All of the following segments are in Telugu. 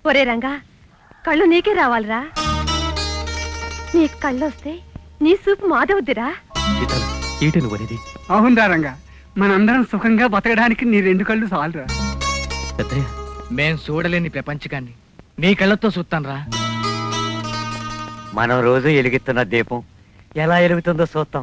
ఒరే రంగా కళ్ళు నీకే రావాలిరా నీ కళ్ళొస్తే నీ సూపు మాదవుద్దిరా సీతాలు ఏటి నువ్వు అనేది అవునరా రంగా మనందరం సుఖంగా బతకడానికి నీ రెండు కళ్ళు చాలురా పెద్దయ్య మేం చూడలేని ప్రపంచకాన్ని నీ కళ్ళతో చూస్తాన్రా మనం రోజు ఎలుగుతున్న దీపం ఎలా ఎలుగుతుందో చూద్దాం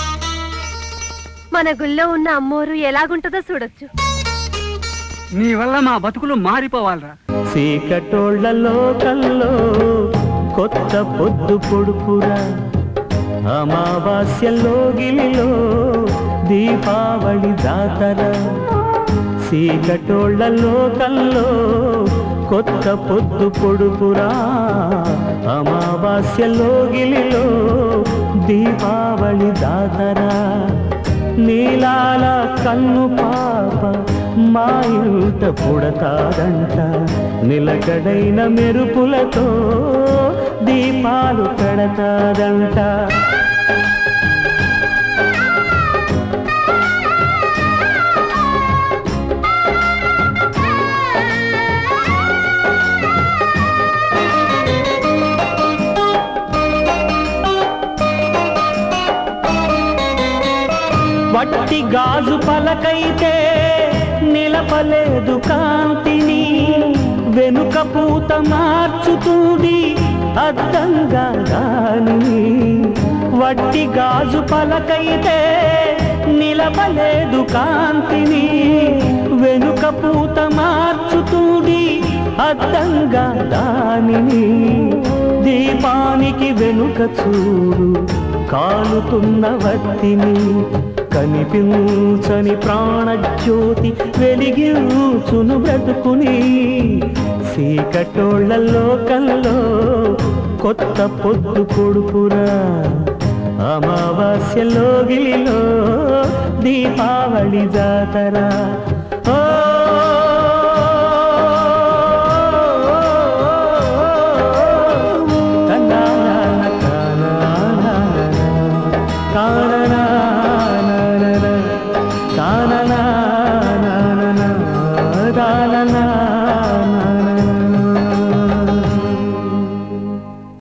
మన గుళ్ళో ఉన్న అమ్మోరు ఎలాగుంటుందో చూడొచ్చు నీ వల్ల మా బతుకులు మారిపోవాలిరా చీకటోళ్లలో కల్లో కొత్త పొద్దు పొడుపురా అమావాస్యలో గిలిలో దీపావళి జాతర చీకటోళ్లలో కల్లో కొత్త పొద్దు పొడుపురా అమావాస్యలో గిలిలో దీపావళి జాతర నీలాల కన్ను పాప మా ఇంట పుడతాదంట నిలకడైన మెరుపులతో దీపాలు పెడతాదంట వట్టి గాజు పలకైతే నిలపలేదు కాంతిని వెనుక పూత మార్చుతుంది అద్దంగా దానిని వట్టి గాజు పలకైతే నిలపలేదు కాంతిని వెనుక పూత మార్చుతుంది అద్దంగా దానిని దీపానికి వెనుక చూడు కాలుతున్న వత్తిని కనిపించని ప్రాణజ్యోతి వెలిగించును బ్రతుకుని చీకటోళ్లలో కల్లో కొత్త పొద్దు కొడుకురా అమావాస్యలో గిలిలో దీపావళి జాతర